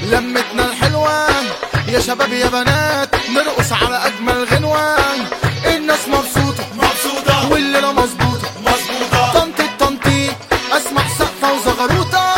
لمتنا الحلوة يا شباب يا بنات نرقص على أجمل غنوة الناس مبسوطة مبسوطة والليلة مظبوطة مظبوطة طنط الطنطي أسمع سقفة وزغروطة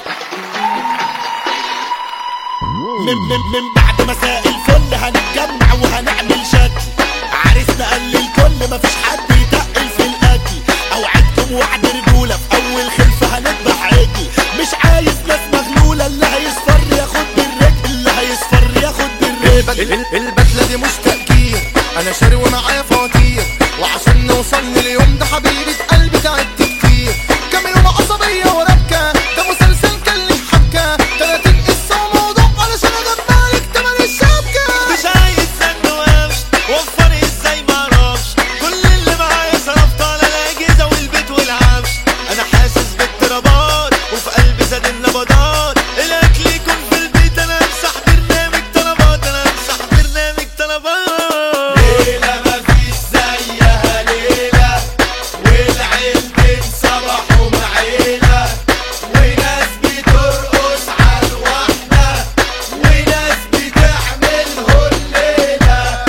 من من من بعد مساء الفل هنتجمع وهنعمل شكل عرسنا قال للكل مفيش حد يتقل في الاكل اوعدكم وعد رجوله في اول خلفه هنذبح عجل مش عايز ناس مغلوله اللي هيصفر ياخد بالرجل اللي هيصفر ياخد بالرجل ال- ال- البدلة دي مش تأجير أنا شاري ومعايا فواتير وعشان نوصل لليوم ده حبيبة قلبي تعبت كتير كام يوم عصبية وربكة ده مسلسل كان لي حبكة 30 قصة وموضوع علشان أدفعلك تمن الشبكة مش عايز سن وقفش وفر ازاي معرفش كل اللي معايا صرفت على الاجهزه والبيت والعفش انا حاسس باضطرابات وفي قلبي زاد النبضات الاكل يكون في البيت انا امسح برنامج طلبات انا امسح برنامج طلبات ليله مفيش زيها ليله والعيلتين صبحوا معيله وناس بترقص على الوحده وناس بتعمل هليلة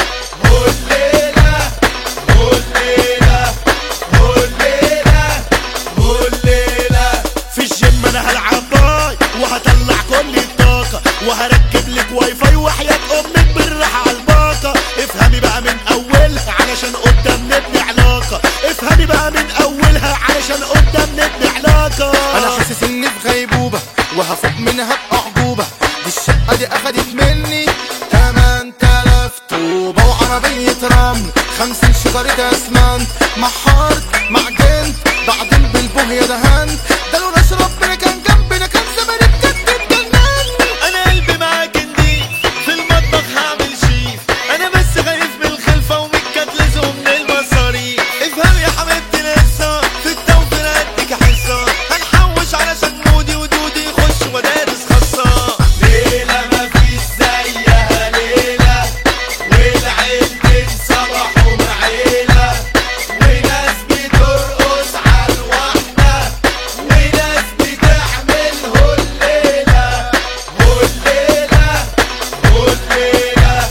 هليلة هليلة هليلة هليلة في الجيم انا هلعب باي وهطلع كل الطاقة وهركب لك واي فاي وحياة امك بالراحة على الباقة افهمي بقى من اولها علشان قدام نبني علاقة افهمي بقى من اولها علشان قدام نبني علاقة أنا حاسس إني في غيبوبة وهفوق منها بأعجوبة دي الشقة دي أخدت مني 8000 طوبة وعربية رمل 50 شجرة أسمنت محارت معجنت بعدين بالبوهية دهنت ده لو ناس ربنا كان جنبنا كان زمان بجد اتجننت انا قلبي معاك نضيف في المطبخ هعمل شيف انا بس خايف من الخلفه ومن الكتلز ومن المصاريف افهم يا حبيبتي لسه في التوفير اديك حصه هنحوش علشان مودي ودودي يخش مدارس خاصه ليله مفيش زيها ليله والعيلتين صبحوا معيله وناس بترقص على الوحده وناس بتعمل هليله هليله هليله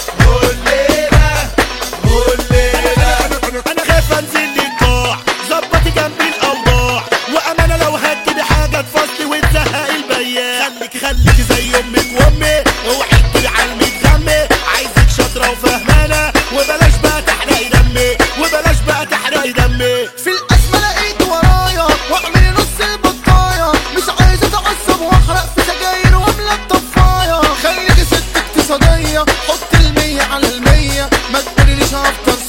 هليله هليله انا خايف انزل للقاع ظبطي جنبي الاوضاع وامانه لو هتجيبي حاجه تفصلي وتزهق البياع خليكي خليكي زي امك وامي اوعي تجيبي على المتغمي عايزك شاطره وفهمانه وبلاش بقى تحرقي دمي وبلاش بقى تحرقي دمي في الأزمة لقيت ورايا واعمل نص البطاية مش عايز اتعصب واحرق في سجاير واملى الطفاية خليكي ست اقتصادية حط المية على المية ما تقوليليش هفطر